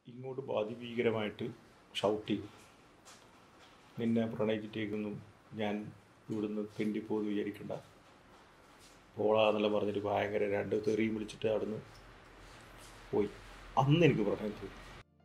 ഇങ്ങോട്ട് അതിഭീകരമായിട്ട് ഷൗട്ട് ചെയ്തു നിന്നെ പ്രണയിച്ചിട്ടേക്കൊന്നും ഞാൻ ഇവിടുന്ന് തെണ്ടിപ്പോന്ന് വിചാരിക്കണ്ട പോളാന്നെല്ലാം പറഞ്ഞിട്ട് ഭയങ്കര രണ്ട് തെറിയും വിളിച്ചിട്ട് അവിടുന്ന് പോയി അന്ന് എനിക്ക് പ്രണയം തോന്നി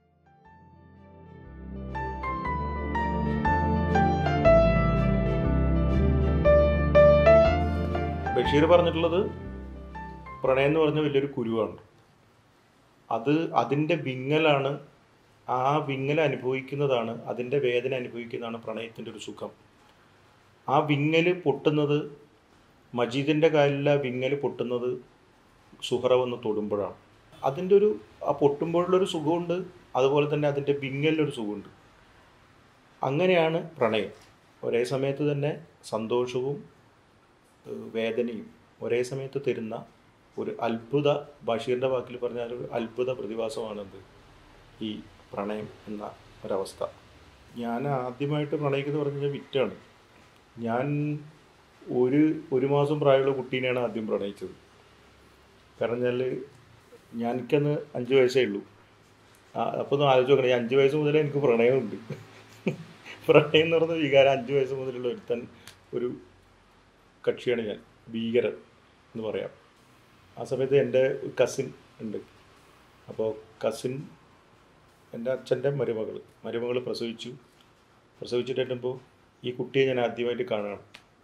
ബഷീർ പറഞ്ഞിട്ടുള്ളത് പ്രണയം എന്ന് പറഞ്ഞ വലിയൊരു കുരുവാണ് അത് അതിൻ്റെ വിങ്ങലാണ് ആ വിങ്ങൽ അനുഭവിക്കുന്നതാണ് അതിൻ്റെ വേദന അനുഭവിക്കുന്നതാണ് പ്രണയത്തിൻ്റെ ഒരു സുഖം ആ വിങ്ങൽ പൊട്ടുന്നത് മജീദിൻ്റെ കാലിലെ ആ വിങ്ങൽ പൊട്ടുന്നത് സുഹറ വന്ന് തൊടുമ്പോഴാണ് അതിൻ്റെ ഒരു ആ പൊട്ടുമ്പോഴുള്ളൊരു സുഖമുണ്ട് അതുപോലെ തന്നെ അതിൻ്റെ വിങ്ങലിലൊരു സുഖമുണ്ട് അങ്ങനെയാണ് പ്രണയം ഒരേ സമയത്ത് തന്നെ സന്തോഷവും ഏഹ് വേദനയും ഒരേ സമയത്ത് തരുന്ന ഒരു അത്ഭുത ബഷീറിൻ്റെ വാക്കിൽ പറഞ്ഞാൽ ഒരു അത്ഭുത പ്രതിഭാസമാണെന്ത് ഈ പ്രണയം എന്ന ഒരവസ്ഥ ഞാൻ ആദ്യമായിട്ട് പ്രണയിക്കുന്നത് പറഞ്ഞു കഴിഞ്ഞാൽ വിറ്റാണ് ഞാൻ ഒരു ഒരു മാസം പ്രായമുള്ള കുട്ടീനെയാണ് ആദ്യം പ്രണയിച്ചത് കാരണം വെച്ചാൽ ഞാൻ എനിക്കന്ന് അഞ്ച് വയസ്സേ ഉള്ളൂ ആ അപ്പോൾ ഒന്ന് ആലോചിച്ച് നോക്കണം ഈ അഞ്ച് വയസ്സ് മുതലേ എനിക്ക് പ്രണയമുണ്ട് പ്രണയം എന്ന് പറഞ്ഞ വികാരം അഞ്ച് വയസ്സ് മുതലുള്ള ഒരുത്തൻ ഒരു കക്ഷിയാണ് ഞാൻ ഭീകരൻ എന്ന് പറയാം ആ സമയത്ത് എൻ്റെ കസിൻ ഉണ്ട് അപ്പോൾ കസിൻ എൻ്റെ അച്ഛൻ്റെ മരുമകൾ മരുമകൾ പ്രസവിച്ചു പ്രസവിച്ചിട്ടുമ്പോൾ ഈ കുട്ടിയെ ഞാൻ ആദ്യമായിട്ട് കാണുകയാണ്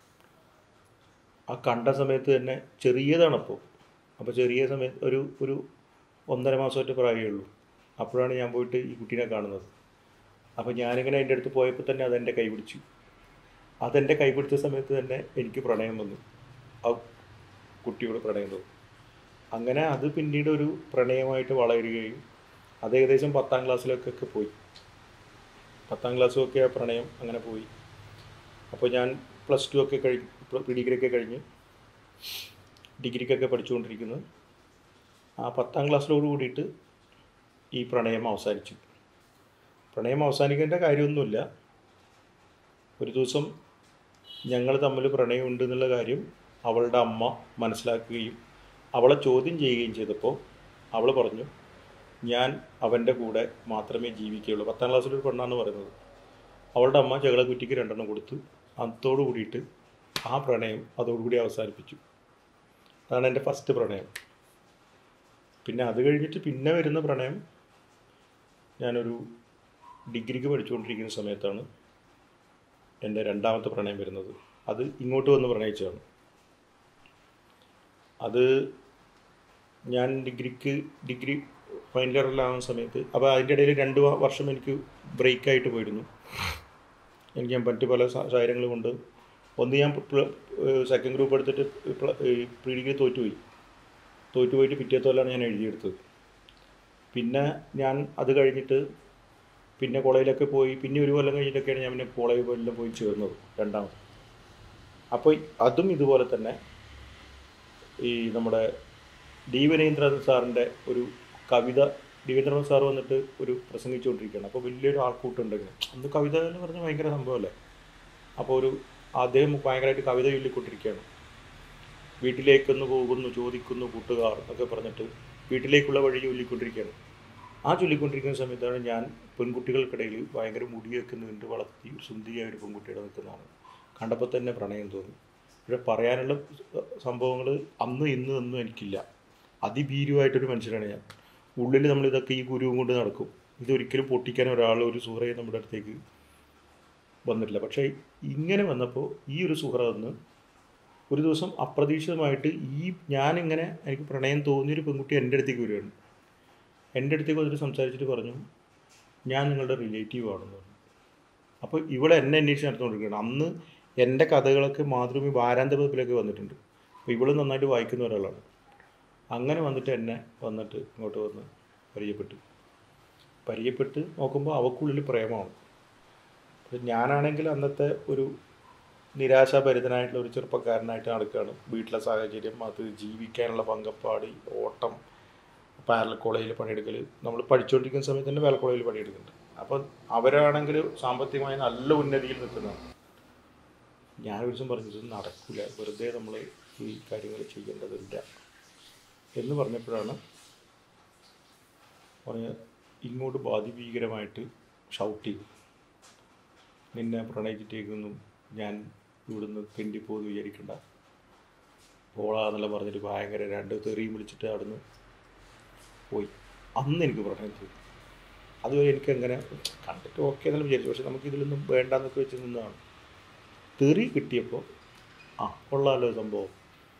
ആ കണ്ട സമയത്ത് തന്നെ ചെറിയതാണപ്പോൾ അപ്പോൾ ചെറിയ സമയത്ത് ഒരു ഒരു ഒന്നര മാസമായിട്ട് പ്രായമേ ഉള്ളൂ അപ്പോഴാണ് ഞാൻ പോയിട്ട് ഈ കുട്ടീനെ കാണുന്നത് അപ്പോൾ ഞാനിങ്ങനെ അതിൻ്റെ അടുത്ത് പോയപ്പോൾ തന്നെ അതെൻ്റെ കൈ പിടിച്ചു അതെൻ്റെ കൈ പിടിച്ച സമയത്ത് തന്നെ എനിക്ക് പ്രണയം വന്നു ആ കുട്ടിയോട് പ്രണയം തോന്നി അങ്ങനെ അത് പിന്നീട് ഒരു പ്രണയമായിട്ട് വളരുകയും അത് ഏകദേശം പത്താം ക്ലാസ്സിലൊക്കെ പോയി പത്താം ക്ലാസ്സും ഒക്കെ ആ പ്രണയം അങ്ങനെ പോയി അപ്പോൾ ഞാൻ പ്ലസ് ടു ഒക്കെ കഴിഞ്ഞ് ഡിഗ്രി ഒക്കെ കഴിഞ്ഞ് ഡിഗ്രിക്കൊക്കെ പഠിച്ചുകൊണ്ടിരിക്കുന്നു ആ പത്താം ക്ലാസ്സിലോട് കൂടിയിട്ട് ഈ പ്രണയം അവസാനിച്ചു പ്രണയം അവസാനിക്കേണ്ട കാര്യമൊന്നുമില്ല ഒരു ദിവസം ഞങ്ങൾ തമ്മിൽ പ്രണയമുണ്ട് എന്നുള്ള കാര്യം അവളുടെ അമ്മ മനസ്സിലാക്കുകയും അവളെ ചോദ്യം ചെയ്യുകയും ചെയ്തപ്പോൾ അവൾ പറഞ്ഞു ഞാൻ അവൻ്റെ കൂടെ മാത്രമേ ജീവിക്കുകയുള്ളൂ പത്താം ക്ലാസ്സിലൊരു പെണ്ണാണ് പറയുന്നത് അവളുടെ അമ്മ ചകളക്കുറ്റിക്ക് രണ്ടെണ്ണം കൊടുത്തു അതോടു കൂടിയിട്ട് ആ പ്രണയം അതോടുകൂടി അവസാനിപ്പിച്ചു അതാണ് എൻ്റെ ഫസ്റ്റ് പ്രണയം പിന്നെ അത് കഴിഞ്ഞിട്ട് പിന്നെ വരുന്ന പ്രണയം ഞാനൊരു ഡിഗ്രിക്ക് പഠിച്ചുകൊണ്ടിരിക്കുന്ന സമയത്താണ് എൻ്റെ രണ്ടാമത്തെ പ്രണയം വരുന്നത് അത് ഇങ്ങോട്ട് വന്ന് പ്രണയിച്ചതാണ് അത് ഞാൻ ഡിഗ്രിക്ക് ഡിഗ്രി ഫൈനൽ ഇയറിലാവുന്ന സമയത്ത് അപ്പോൾ അതിൻ്റെ ഇടയിൽ രണ്ട് വ- വർഷം എനിക്ക് ബ്രേക്കായിട്ട് പോയിരുന്നു എനിക്ക് ഞാൻ മറ്റു പല സാ- സാഹചര്യങ്ങൾ കൊണ്ട് ഒന്ന് ഞാൻ സെക്കൻഡ് ഗ്രൂപ്പ് എടുത്തിട്ട് പ്രീ ഡിഗ്രി തോറ്റുപോയി തോറ്റുപോയിട്ട് പിറ്റേത്തോലാണ് ഞാൻ എഴുതിയെടുത്തത് പിന്നെ ഞാൻ അത് കഴിഞ്ഞിട്ട് പിന്നെ കോളേജിലൊക്കെ പോയി പിന്നെ ഒരു കൊല്ലം കഴിഞ്ഞിട്ടൊക്കെയാണ് ഞാൻ പിന്നെ കോളേജിലെല്ലാം പോയി ചേർന്നത് രണ്ടാമത് അപ്പോൾ അതും ഇതുപോലെ തന്നെ ഈ നമ്മുടെ ഡി വീരേന്ദ്രൻ സാറിൻ്റെ ഒരു കവിത ഡി വീരേന്ദ്രൻ സാർ വന്നിട്ട് ഒരു പ്രസംഗിച്ചുകൊണ്ടിരിക്കുകയാണ് അപ്പോൾ വലിയൊരു ആൾക്കൂട്ടുണ്ടെങ്കിൽ അന്ന് കവിത എന്ന് പറഞ്ഞാൽ ഭയങ്കര സംഭവമല്ലേ അപ്പോൾ ഒരു അദ്ദേഹം ഭയങ്കരമായിട്ട് കവിത ചൊല്ലിക്കൊണ്ടിരിക്കുകയാണ് വീട്ടിലേക്കൊന്ന് പോകുന്നു ചോദിക്കുന്നു കൂട്ടുകാർ എന്നൊക്കെ പറഞ്ഞിട്ട് വീട്ടിലേക്കുള്ള വഴി ചൊല്ലിക്കൊണ്ടിരിക്കുകയാണ് ആ ചൊല്ലിക്കൊണ്ടിരിക്കുന്ന സമയത്താണ് ഞാൻ പെൺകുട്ടികൾക്കിടയിൽ ഭയങ്കര മുടിയൊക്കെ നീണ്ട് വളർത്തി ഒരു സുന്ദരിയായ ഒരു പെൺകുട്ടിയുടെ നിൽക്കുന്നതാണ് കണ്ടപ്പോൾ തന്നെ പ്രണയം തോന്നി പക്ഷെ പറയാനുള്ള സംഭവങ്ങൾ അന്ന് ഇന്ന് ഒന്നും എനിക്കില്ല അതിഭീരുവായിട്ടൊരു മനുഷ്യനാണ് ഞാൻ ഉള്ളിൽ നമ്മൾ ഇതൊക്കെ ഈ ഗുരുവും കൊണ്ട് നടക്കും ഇതൊരിക്കലും പൊട്ടിക്കാൻ ഒരാൾ ഒരു സുഹറയെ നമ്മുടെ അടുത്തേക്ക് വന്നിട്ടില്ല പക്ഷേ ഇങ്ങനെ വന്നപ്പോൾ ഈ ഒരു സുഹറ വന്ന് ഒരു ദിവസം അപ്രതീക്ഷിതമായിട്ട് ഈ ഞാനിങ്ങനെ എനിക്ക് പ്രണയം തോന്നിയൊരു പെൺകുട്ടി എൻ്റെ അടുത്തേക്ക് വരികയാണ് എൻ്റെ അടുത്തേക്ക് വന്നിട്ട് സംസാരിച്ചിട്ട് പറഞ്ഞു ഞാൻ നിങ്ങളുടെ റിലേറ്റീവ് ആണെന്ന് പറഞ്ഞു അപ്പോൾ ഇവിടെ എന്നെ അന്വേഷിച്ച് നടന്നുകൊണ്ടിരിക്കുകയാണ് അന്ന് എൻ്റെ കഥകളൊക്കെ മാതൃഭൂമി വാരാന്ത പതിപ്പിലൊക്കെ വന്നിട്ടുണ്ട് അപ്പോൾ ഇവള് നന്നായിട്ട് വായിക്കുന്ന ഒരാളാണ് അങ്ങനെ വന്നിട്ട് എന്നെ വന്നിട്ട് ഇങ്ങോട്ട് വന്ന് പരിചയപ്പെട്ടു പരിചയപ്പെട്ട് നോക്കുമ്പോൾ അവക്കുള്ളിൽ പ്രേമമാണ് അപ്പോൾ ഞാനാണെങ്കിൽ അന്നത്തെ ഒരു നിരാശാഭരിതനായിട്ടുള്ള ഒരു ചെറുപ്പക്കാരനായിട്ട് നടക്കുകയാണ് വീട്ടിലെ സാഹചര്യം അത് ജീവിക്കാനുള്ള പങ്കപ്പാടി ഓട്ടം പാരൽ കോളേജിൽ പണിയെടുക്കൽ നമ്മൾ പഠിച്ചുകൊണ്ടിരിക്കുന്ന സമയത്ത് തന്നെ പാരൽ കോളേജിൽ പണിയെടുക്കുന്നുണ്ട് അപ്പോൾ അവരാണെങ്കിൽ സാമ്പത്തികമായി നല്ല ഉന്നതിയിൽ നിൽക്കുന്നതാണ് ഞാൻ ഒരു ദിവസം പറഞ്ഞു ഇത് നടക്കില്ല വെറുതെ നമ്മൾ ഈ കാര്യങ്ങൾ ചെയ്യേണ്ടതില്ല എന്ന് പറഞ്ഞപ്പോഴാണ് പറഞ്ഞ ഇങ്ങോട്ട് ബാധിഭീകരമായിട്ട് ഷൗട്ട് ചെയ്തു നിന്നെ പ്രണയിച്ചിട്ടേക്കൊന്നും ഞാൻ ഇവിടുന്ന് തെണ്ടിപ്പോന്ന് വിചാരിക്കണ്ട പോളാന്നെല്ലാം പറഞ്ഞിട്ട് ഭയങ്കര രണ്ട് തെറിയും വിളിച്ചിട്ട് അവിടുന്ന് പോയി അന്ന് എനിക്ക് പ്രണയം തോന്നി അതുവരെ എനിക്ക് എങ്ങനെ കണ്ടിട്ട് ഓക്കെ എന്നെല്ലാം വിചാരിച്ചു പക്ഷെ നമുക്ക് ഇതിലൊന്നും വേണ്ടാന്നൊക്കെ വെച്ച് നിന്നതാണ് തെറി കിട്ടിയപ്പോൾ ആ കൊള്ളാമല്ലോ സംഭവം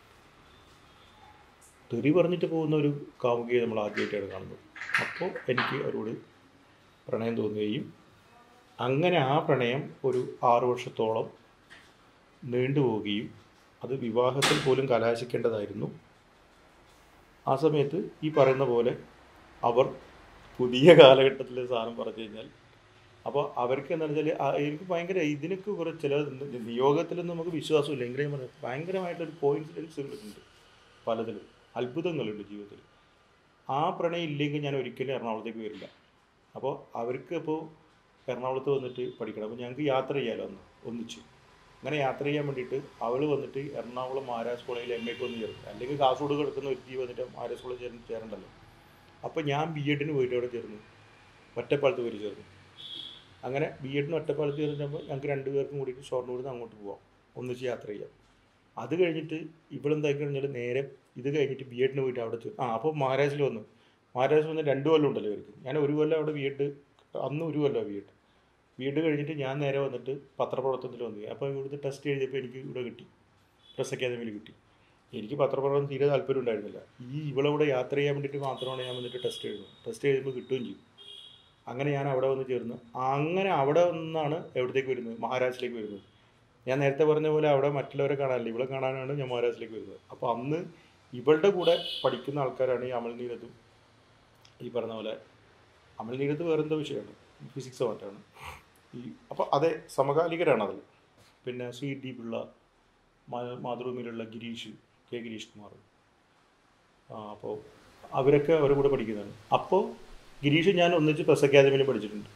തെറി പറഞ്ഞിട്ട് പോകുന്ന ഒരു കാമുകിയെ നമ്മൾ ആദ്യമായിട്ടാണ് കാണുന്നത് അപ്പോൾ എനിക്ക് അവരോട് പ്രണയം തോന്നുകയും അങ്ങനെ ആ പ്രണയം ഒരു ആറു വർഷത്തോളം നീണ്ടുപോവുകയും അത് വിവാഹത്തിൽ പോലും കലാശിക്കേണ്ടതായിരുന്നു ആ സമയത്ത് ഈ പറയുന്ന പോലെ അവർ പുതിയ കാലഘട്ടത്തിലെ സാധനം പറഞ്ഞു കഴിഞ്ഞാൽ അപ്പോൾ അവർക്ക് എന്താണെന്ന് വെച്ചാൽ ആ- എനിക്ക് ഭയങ്കര ഇതിനൊക്കെ കുറേ ചില നിയോഗത്തിലൊന്നും നമുക്ക് വിശ്വാസമില്ല എങ്കിലും പറഞ്ഞു ഭയങ്കരമായിട്ടൊരു കോയിൻസിഡൻസുകളുണ്ട് പലതിലും അത്ഭുതങ്ങളുണ്ട് ജീവിതത്തിൽ ആ പ്രണയം ഇല്ലെങ്കിൽ ഞാൻ ഒരിക്കലും എറണാകുളത്തേക്ക് വരില്ല അപ്പോൾ അവർക്ക് ഇപ്പോൾ എറണാകുളത്ത് വന്നിട്ട് പഠിക്കണം അപ്പോൾ ഞങ്ങൾക്ക് യാത്ര ചെയ്യാമല്ലോ അന്ന് ഒന്നിച്ച് അങ്ങനെ യാത്ര ചെയ്യാൻ വേണ്ടിയിട്ട് അവൾ വന്നിട്ട് എറണാകുളം മഹാരാജ് കോളേജിൽ എം എക്ക് വന്ന് ചേർന്നു അല്ലെങ്കിൽ കാസർഗോഡ് കിടക്കുന്ന വ്യക്തി വന്നിട്ട് മഹാരാജ് കോളേജ് ചേർന്ന് ചേരണ്ടല്ലോ അപ്പോൾ ഞാൻ ബി എഡിന് പോയിട്ട് അവിടെ ചേർന്നു ഒറ്റപ്പാലത്ത് പോയി ചേർന്നു അങ്ങനെ ബി എഡിന് ഒറ്റപ്പാലത്ത് ചേർന്നപ്പോൾ ഞങ്ങൾക്ക് രണ്ട് പേർക്കും കൂടിയിട്ട് ഷൊർണൂരിൽ നിന്ന് അങ്ങോട്ട് പോവാം ഒന്നിച്ച് യാത്ര ചെയ്യാം അത് കഴിഞ്ഞിട്ട് ഇവളെന്താക്കി കഴിഞ്ഞാൽ നേരെ ഇത് കഴിഞ്ഞിട്ട് ബി എഡിന് പോയിട്ട് അവിടെ ചേർന്നു ആ അപ്പോൾ മഹാരാജിൽ വന്നു മഹാരാജിൽ വന്ന് രണ്ട് കൊല്ലം ഉണ്ടല്ലോ ഇവർക്ക് ഞാൻ ഒരു കൊല്ലം അവിടെ ബി എഡ് അന്ന് ഒരു കൊല്ലം ബി എഡ് ബി എഡ് കഴിഞ്ഞിട്ട് ഞാൻ നേരെ വന്നിട്ട് പത്രപ്രവർത്തനത്തിൽ വന്നു അപ്പോൾ ഇവിടുത്തെ ടെസ്റ്റ് എഴുതിയപ്പോൾ എനിക്ക് ഇവിടെ കിട്ടി പ്രസ് അക്കാദമിയിൽ കിട്ടി എനിക്ക് പത്രപ്രവർത്തനം തീരെ താല്പര്യം ഉണ്ടായിരുന്നില്ല ഈ ഇവളവിടെ യാത്ര ചെയ്യാൻ വേണ്ടിയിട്ട് മാത്രമാണ് ഞാൻ വന്നിട്ട് ടെസ്റ്റ് എഴുതുന്നത് ടെസ്റ്റ് എഴുതുമ്പോൾ കിട്ടുകയും ചെയ്യും അങ്ങനെ ഞാൻ അവിടെ വന്ന് ചേർന്ന് അങ്ങനെ അവിടെ നിന്നാണ് എവിടത്തേക്ക് വരുന്നത് മഹാരാഷ്ട്രയിലേക്ക് വരുന്നത് ഞാൻ നേരത്തെ പറഞ്ഞ പോലെ അവിടെ മറ്റുള്ളവരെ കാണാനില്ല ഇവളെ കാണാനാണ് ഞാൻ മഹാരാഷ്ട്രയിലേക്ക് വരുന്നത് അപ്പോൾ അന്ന് ഇവളുടെ കൂടെ പഠിക്കുന്ന ആൾക്കാരാണ് ഈ അമൽ നീരത്തും ഈ പറഞ്ഞ പോലെ അമൽ നീരത്ത് വേറെന്തോ വിഷയമാണ് ഫിസിക്സോ മറ്റാണ് ഈ അപ്പോൾ അതെ സമകാലികരാണ് അതിൽ പിന്നെ സി ഡി പിള്ള മാ- മാതൃഭൂമിയിലുള്ള ഗിരീഷ് കെ ഗിരീഷ് കുമാർ ആ അപ്പോൾ അവരൊക്കെ അവരുടെ കൂടെ പഠിക്കുന്നതാണ് അപ്പോൾ ഗിരീഷ് ഞാൻ ഒന്നിച്ച് പ്രസ് അക്കാദമിയിൽ പഠിച്ചിട്ടുണ്ട്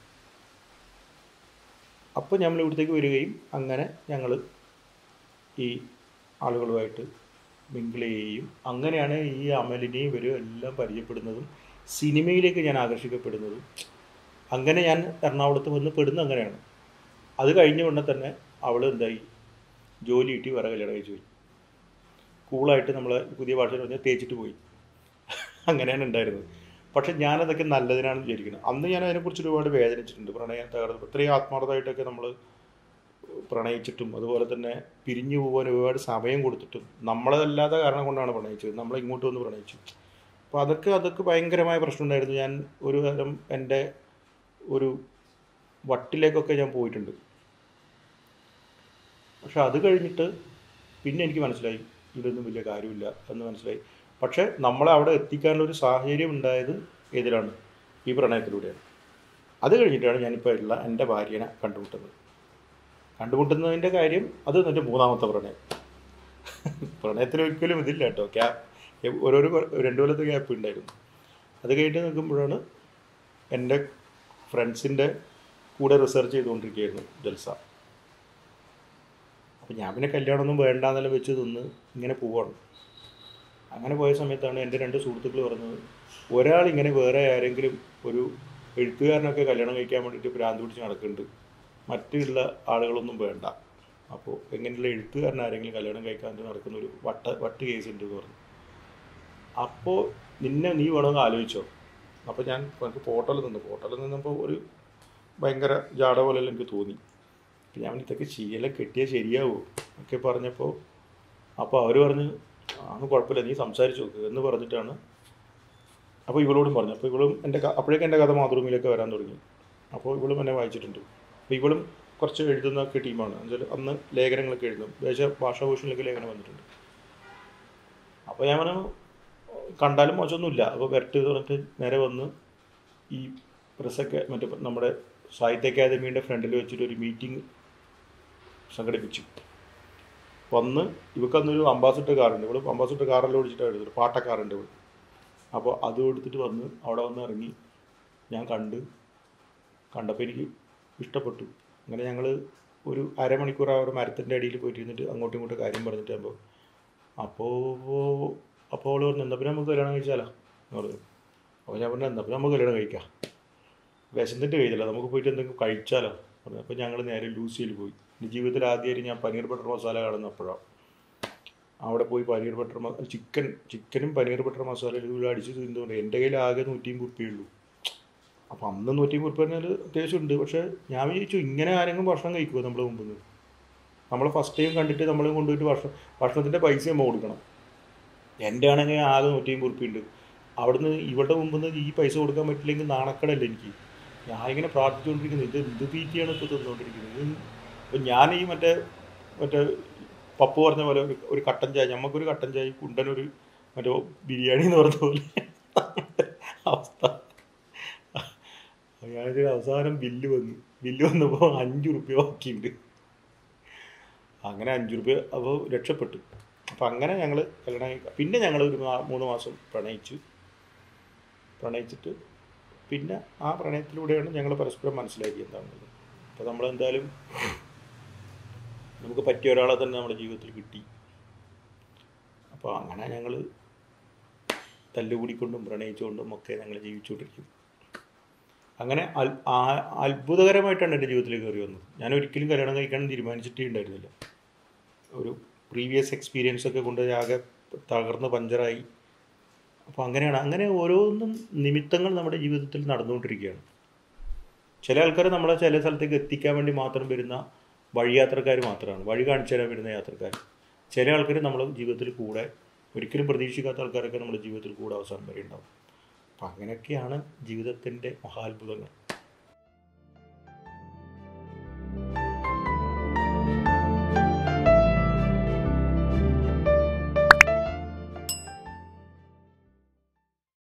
അപ്പോൾ ഞങ്ങൾ ഇവിടത്തേക്ക് വരികയും അങ്ങനെ ഞങ്ങൾ ഈ ആളുകളുമായിട്ട് മിങ്കിൾ ചെയ്യുകയും അങ്ങനെയാണ് ഈ അമലിനെയും ഇവരും എല്ലാം പരിചയപ്പെടുന്നതും സിനിമയിലേക്ക് ഞാൻ ആകർഷിക്കപ്പെടുന്നതും അങ്ങനെ ഞാൻ എറണാകുളത്ത് വന്ന് പെടുന്നത് അങ്ങനെയാണ് അത് കഴിഞ്ഞ ഉടനെ തന്നെ അവൾ എന്തായി ജോലി കിട്ടി വേറെ കല്യാണം കഴിച്ചു പോയി കൂളായിട്ട് നമ്മൾ പുതിയ ഭാഷയിൽ പറഞ്ഞാൽ തേച്ചിട്ട് പോയി അങ്ങനെയാണ് ഉണ്ടായിരുന്നത് പക്ഷെ ഞാനതൊക്കെ നല്ലതിനാണെന്ന് വിചാരിക്കുന്നത് അന്ന് ഞാൻ അതിനെക്കുറിച്ച് ഒരുപാട് വേദനിച്ചിട്ടുണ്ട് പ്രണയം തകർന്നു ഇത്രയും ആത്മാർത്ഥമായിട്ടൊക്കെ നമ്മൾ പ്രണയിച്ചിട്ടും അതുപോലെ തന്നെ പിരിഞ്ഞു പോകാൻ ഒരുപാട് സമയം കൊടുത്തിട്ടും നമ്മളതല്ലാത്ത കാരണം കൊണ്ടാണ് പ്രണയിച്ചത് നമ്മൾ ഇങ്ങോട്ട് വന്ന് പ്രണയിച്ചു അപ്പോൾ അതൊക്കെ അതൊക്കെ ഭയങ്കരമായ പ്രശ്നമുണ്ടായിരുന്നു ഞാൻ ഒരു കാലം എൻ്റെ ഒരു വട്ടിലേക്കൊക്കെ ഞാൻ പോയിട്ടുണ്ട് പക്ഷെ അത് കഴിഞ്ഞിട്ട് പിന്നെ എനിക്ക് മനസ്സിലായി ഇതൊന്നും വലിയ കാര്യമില്ല എന്ന് മനസ്സിലായി പക്ഷേ നമ്മളെ അവിടെ എത്തിക്കാനുള്ള ഒരു സാഹചര്യം ഉണ്ടായത് ഏതിലാണ് ഈ പ്രണയത്തിലൂടെയാണ് അത് കഴിഞ്ഞിട്ടാണ് ഞാനിപ്പോൾ ഉള്ള എൻ്റെ ഭാര്യനെ കണ്ടുമുട്ടുന്നത് കണ്ടുമുട്ടുന്നതിൻ്റെ കാര്യം അത് എൻ്റെ മൂന്നാമത്തെ പ്രണയം പ്രണയത്തിന് ഒരിക്കലും ഇതില്ല കേട്ടോ ക്യാപ് ഓരോരോ കൊ- രണ്ട് കൊല്ലത്തെ ഗ്യാപ്പ് ഉണ്ടായിരുന്നു അത് കഴിഞ്ഞിട്ട് നിൽക്കുമ്പോഴാണ് എൻ്റെ ഫ്രണ്ട്സിൻ്റെ കൂടെ റിസർച്ച് ചെയ്തുകൊണ്ടിരിക്കുകയായിരുന്നു ജൽസ അപ്പോൾ ഞാൻ പിന്നെ കല്യാണമൊന്നും വേണ്ടാന്നെല്ലാം വെച്ച് നിന്ന് ഇങ്ങനെ പോവാണ് അങ്ങനെ പോയ സമയത്താണ് എൻ്റെ രണ്ട് സുഹൃത്തുക്കൾ പറഞ്ഞത് ഒരാൾ ഇങ്ങനെ വേറെ ആരെങ്കിലും ഒരു എഴുത്തുകാരനൊക്കെ കല്യാണം കഴിക്കാൻ വേണ്ടിയിട്ട് ഭ്രാന്ത് പിടിച്ച് നടക്കുന്നുണ്ട് മറ്റുള്ള ആളുകളൊന്നും വേണ്ട അപ്പോൾ എങ്ങനെയുള്ള എഴുത്തുകാരൻ ആരെങ്കിലും കല്യാണം കഴിക്കാൻ നടക്കുന്ന ഒരു വട്ട വട്ട് കേസ് ഉണ്ട് എന്ന് പറഞ്ഞു അപ്പോൾ നിന്നെ നീ വേണമെന്ന് ആലോചിച്ചോ അപ്പോൾ ഞാൻ എനിക്ക് പോട്ടലിൽ നിന്ന് പോട്ടലിൽ നിന്നപ്പോൾ ഒരു ഭയങ്കര ജാട പോലെ എനിക്ക് തോന്നി അപ്പം ഞാൻ ഇതൊക്കെ ചെയ്യല കെട്ടിയാൽ ശരിയാവോ ഒക്കെ പറഞ്ഞപ്പോൾ അപ്പോൾ അവർ പറഞ്ഞ് അതൊന്നും കുഴപ്പമില്ല നീ സംസാരിച്ചു നോക്ക് എന്ന് പറഞ്ഞിട്ടാണ് അപ്പോൾ ഇവളോടും പറഞ്ഞു അപ്പോൾ ഇവളും എൻ്റെ ക- അപ്പോഴേക്കും എൻ്റെ കഥ മാതൃഭൂമിയിലേക്ക് വരാൻ തുടങ്ങി അപ്പോൾ ഇവളും എന്നെ വായിച്ചിട്ടുണ്ട് അപ്പോൾ ഇവളും കുറച്ച് എഴുതുന്നൊക്കെ ടീമാണ് എന്നുവെച്ചാൽ അന്ന് ലേഖനങ്ങളൊക്കെ എഴുതും ദേശ ഭാഷാഭൂഷണിലൊക്കെ ലേഖനം വന്നിട്ടുണ്ട് അപ്പോൾ ഞാൻ പറഞ്ഞു കണ്ടാലും മോശമൊന്നുമില്ല അപ്പോൾ വരട്ട് എന്ന് പറഞ്ഞിട്ട് നേരെ വന്ന് ഈ പ്രസ്സൊക്കെ മറ്റേ നമ്മുടെ സാഹിത്യ അക്കാദമിയുടെ ഫ്രണ്ടിൽ വെച്ചിട്ട് ഒരു മീറ്റിംഗ് സംഘടിപ്പിച്ചു വന്ന് ഇവക്കന്നൊരു അംബാസിഡർ കാറുണ്ട് ഇവിടെ അംബാസിഡർ കാറെല്ലാം ഓടിച്ചിട്ടാണ് എഴുതുന്നത് പാട്ടക്കാറുണ്ട് ഇവിടെ അപ്പോൾ അത് എടുത്തിട്ട് വന്ന് അവിടെ വന്ന് ഇറങ്ങി ഞാൻ കണ്ട് കണ്ടപ്പോൾ എനിക്ക് ഇഷ്ടപ്പെട്ടു അങ്ങനെ ഞങ്ങൾ ഒരു അരമണിക്കൂർ ആ ഒരു മരത്തിൻ്റെ അടിയിൽ പോയിട്ട് ഇരുന്നിട്ട് അങ്ങോട്ടും ഇങ്ങോട്ടും കാര്യം പറഞ്ഞിട്ടാകുമ്പോൾ അപ്പോൾ അപ്പോൾ അവൾ പറഞ്ഞു എന്നാൽ പിന്നെ നമുക്ക് കല്യാണം കഴിച്ചാലോ എന്ന് പറഞ്ഞു അപ്പോൾ ഞാൻ പറഞ്ഞു എന്നാൽ പിന്നെ നമുക്ക് കല്യാണം കഴിക്കാം വിശന്നിട്ട് കഴിച്ചില്ല നമുക്ക് പോയിട്ട് എന്തെങ്കിലും കഴിച്ചാലോ അപ്പോൾ ഞങ്ങൾ നേരെ ലൂസിയിൽ പോയി എൻ്റെ ജീവിതത്തിൽ ആദ്യമായിട്ട് ഞാൻ പനീർ ബട്ടർ മസാല കാണുന്നപ്പോഴാണ് അവിടെ പോയി പനീർ ബട്ടർ മ ചിക്കൻ ചിക്കനും പനീർ ബട്ടർ മസാലയും അടിച്ച് തിന്നുകൊണ്ട് എൻ്റെ കയ്യിൽ ആകെ നൂറ്റിയും ഉറുപ്പിയുള്ളൂ അപ്പോൾ അന്ന് നൂറ്റിയും ഉറുപ്പ് പറഞ്ഞാൽ അത്യാവശ്യം ഉണ്ട് പക്ഷേ ഞാൻ വിചാരിച്ചു ഇങ്ങനെ ആരെങ്കിലും ഭക്ഷണം കഴിക്കുമോ നമ്മളെ മുമ്പിൽ നിന്ന് നമ്മൾ ഫസ്റ്റ് ടൈം കണ്ടിട്ട് നമ്മൾ കൊണ്ടുപോയിട്ട് ഭക്ഷണം ഭക്ഷണത്തിൻ്റെ പൈസ നമ്മൾ കൊടുക്കണം എൻ്റെ ആണെങ്കിൽ ആകെ നൂറ്റിയും ഉറുപ്പിയുണ്ട് അവിടുന്ന് ഇവളുടെ മുമ്പിൽ നിന്ന് ഈ പൈസ കൊടുക്കാൻ പറ്റില്ലെങ്കിൽ നാണക്കടല്ലേ എനിക്ക് ഞാനിങ്ങനെ പ്രാർത്ഥിച്ചുകൊണ്ടിരിക്കുന്നത് ഇത് എന്ത് തീറ്റിയാണ് ഇപ്പോൾ തിന്നുകൊണ്ടിരിക്കുന്നത് ഇത് ഇപ്പം ഞാൻ ഈ മറ്റേ മറ്റേ പപ്പു പറഞ്ഞ പോലെ ഒരു ഒരു കട്ടൻ ചായ നമുക്കൊരു കട്ടൻ ചായ കുണ്ടനൊരു മറ്റേ ബിരിയാണി എന്ന് പറഞ്ഞ പോലെ അവസ്ഥ ഞാനൊരു അവസാനം ബില്ല് വന്നു ബില്ല് വന്നപ്പോൾ അഞ്ച് റുപ്യ ബാക്കിയുണ്ട് അങ്ങനെ അഞ്ച് റുപ്യ അപ്പോൾ രക്ഷപ്പെട്ടു അപ്പം അങ്ങനെ ഞങ്ങൾ കല്യാണം കഴിക്ക- പിന്നെ ഞങ്ങൾ ഒരു മാ- മൂന്ന് മാസം പ്രണയിച്ചു പ്രണയിച്ചിട്ട് പിന്നെ ആ പ്രണയത്തിലൂടെയാണ് ഞങ്ങൾ പരസ്പരം മനസ്സിലാക്കി എന്താണെന്നുള്ളത് അപ്പോൾ നമ്മളെന്തായാലും നമുക്ക് പറ്റിയ ഒരാളെ തന്നെ നമ്മുടെ ജീവിതത്തിൽ കിട്ടി അപ്പോൾ അങ്ങനെ ഞങ്ങൾ തല്ലുകൂടിക്കൊണ്ടും പ്രണയിച്ചുകൊണ്ടും ഒക്കെ ഞങ്ങൾ ജീവിച്ചുകൊണ്ടിരിക്കും അങ്ങനെ അൽ ആ- അത്ഭുതകരമായിട്ടാണ് എൻ്റെ ജീവിതത്തിലേക്ക് കയറി വന്നത് ഞാൻ ഒരിക്കലും കല്യാണം കഴിക്കാൻ തീരുമാനിച്ചിട്ടേ ഉണ്ടായിരുന്നില്ല ഒരു പ്രീവിയസ് എക്സ്പീരിയൻസ് ഒക്കെ കൊണ്ട് ആകെ തകർന്ന് പഞ്ചറായി അപ്പോൾ അങ്ങനെയാണ് അങ്ങനെ ഓരോന്നും നിമിത്തങ്ങൾ നമ്മുടെ ജീവിതത്തിൽ നടന്നുകൊണ്ടിരിക്കുകയാണ് ചില ആൾക്കാർ നമ്മളെ ചില സ്ഥലത്തേക്ക് എത്തിക്കാൻ വേണ്ടി മാത്രം വരുന്ന വഴിയാത്രക്കാർ മാത്രമാണ് വഴി കാണിച്ചു തരാൻ വരുന്ന യാത്രക്കാർ ചില ആൾക്കാർ നമ്മുടെ ജീവിതത്തിൽ കൂടെ ഒരിക്കലും പ്രതീക്ഷിക്കാത്ത ആൾക്കാരൊക്കെ നമ്മുടെ ജീവിതത്തിൽ കൂടെ അവസാനം വരെ ഉണ്ടാവും അപ്പം അങ്ങനെയൊക്കെയാണ് ജീവിതത്തിൻ്റെ മഹാത്ഭുതങ്ങൾ